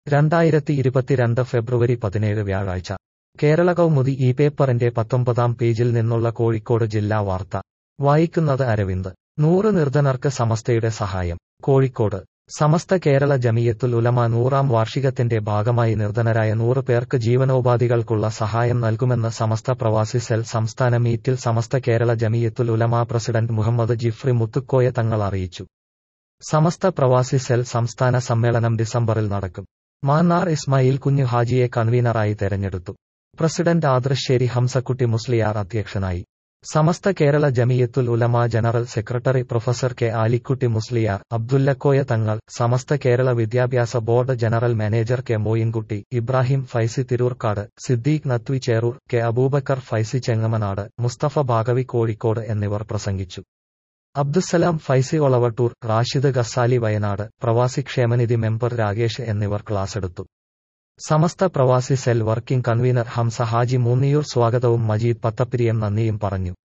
രണ്ടായിരത്തി ഇരുപത്തിരണ്ട് ഫെബ്രുവരി പതിനേഴ് വ്യാഴാഴ്ച കേരള കൗമുദി ഈ പേപ്പറിന്റെ പത്തൊമ്പതാം പേജിൽ നിന്നുള്ള കോഴിക്കോട് ജില്ലാ വാർത്ത വായിക്കുന്നത് അരവിന്ദ് നൂറ് നിർധനർക്ക് സമസ്തയുടെ സഹായം കോഴിക്കോട് സമസ്ത കേരള ജമിയത്തുൽ ഉലമ നൂറാം വാർഷികത്തിന്റെ ഭാഗമായി നിർധനരായ നൂറ് പേർക്ക് ജീവനോപാധികൾക്കുള്ള സഹായം നൽകുമെന്ന് സമസ്ത പ്രവാസി സെൽ സംസ്ഥാന മീറ്റിൽ സമസ്ത കേരള ജമിയത്തുൽ ഉലമ പ്രസിഡന്റ് മുഹമ്മദ് ജിഫ്രി മുത്തുക്കോയ തങ്ങൾ അറിയിച്ചു സമസ്ത പ്രവാസി സെൽ സംസ്ഥാന സമ്മേളനം ഡിസംബറിൽ നടക്കും മാന്നാർ ഇസ്മായിൽ കുഞ്ഞു ഹാജിയെ കൺവീനറായി തെരഞ്ഞെടുത്തു പ്രസിഡന്റ് ആദർശേരി ഹംസക്കുട്ടി മുസ്ലിയാർ അധ്യക്ഷനായി Samastha Kerala Jamiyyathul Ulama general secretary professor K Alikutty Musliyar Abdullakoya Thangal Samastha Kerala വിദ്യാഭ്യാസ board general manager K Moinkutty Ibrahim Faizy Thirurkad Siddique Nadvi Cherur K Abubakar Faizy Chengamanad Musthafa Baqavi Kozhikode എന്നിവർ പ്രസംഗിച്ചു അബ്ദുസലാം ഫൈസി ഒളവട്ടൂർ റാഷിദ് ഗസാലി വയനാട് പ്രവാസി ക്ഷേമനിധി മെമ്പർ രാകേഷ് എന്നിവർ ക്ലാസെടുത്തു സമസ്ത പ്രവാസി cell working convener Hamza Haji Moonniyur സ്വാഗതവും മജീദ് പത്തപ്പിരിയം നന്ദിയും പറഞ്ഞു